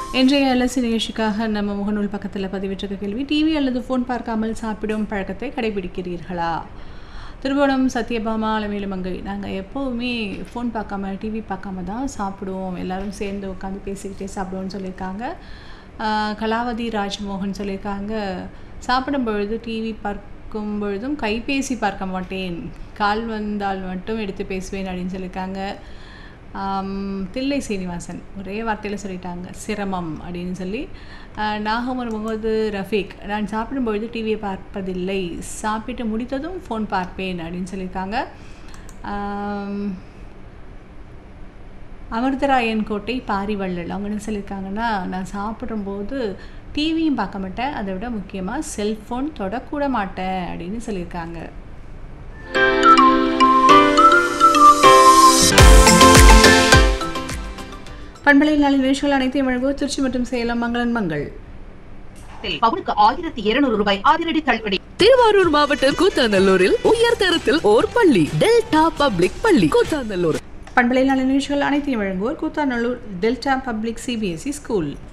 இன்றைய அலசி நிகழ்ச்சிக்காக நம்ம முகநூல் பக்கத்தில் பதிவிட்டிருக்க கேள்வி டிவி அல்லது ஃபோன் பார்க்காமல் சாப்பிடும் பழக்கத்தை கடைபிடிக்கிறீர்களா திருவோணம் சத்யபாமா அலமேலுமங்கை நாங்கள் எப்போவுமே ஃபோன் பார்க்காம டிவி பார்க்காம தான் சாப்பிடுவோம் எல்லாரும் சேர்ந்து உட்காந்து பேசிக்கிட்டே சாப்பிடுவோம்னு சொல்லியிருக்காங்க ஆஹ் கலாவதி ராஜ்மோகன் சொல்லியிருக்காங்க சாப்பிடும் பொழுது டிவி பார்க்கும் பொழுதும் கைபேசி பார்க்க மாட்டேன் கால் வந்தால் மட்டும் எடுத்து பேசுவேன் அப்படின்னு சொல்லியிருக்காங்க ஆம், தில்லை சீனிவாசன் ஒரே வார்த்தையில் சொல்லிட்டாங்க சிரமம் அப்படின்னு சொல்லி ஆஹ், நாகமர் முகமது ரஃபீக் நான் சாப்பிடும்பொழுது டிவியை பார்ப்பதில்லை சாப்பிட்டு முடித்ததும் ஃபோன் பார்ப்பேன் அப்படின்னு சொல்லியிருக்காங்க ஆம், அமிர்தராயன் கோட்டை பாரிவள்ளல் அவங்க என்ன சொல்லியிருக்காங்கன்னா நான் சாப்பிடும்போது டிவியும் பார்க்க மாட்டேன் அதை விட முக்கியமாக செல்ஃபோன் தொடக்கூட மாட்டேன் அப்படின்னு சொல்லியிருக்காங்க பண்பலையில் நாளின் நிகழ்ச்சிகள் அனைத்தையும் வழங்குவோர் திருச்சி மற்றும் சேலம் மங்களன் மங்கள் பவுனுக்கு ஆயிரத்தி இருநூறு ரூபாய் அதிரடி தள்ளுபடி திருவாரூர் மாவட்டம் கூத்தாநல்லூரில் உயர் தரத்தில் ஓர் பள்ளி டெல்டா பப்ளிக் பள்ளி கூத்தாநல்லூர் பண்பலையில் நாளின் நிகழ்ச்சிகள் அனைத்தையும் வழங்குவோர் Koothanallur delta public CBSE school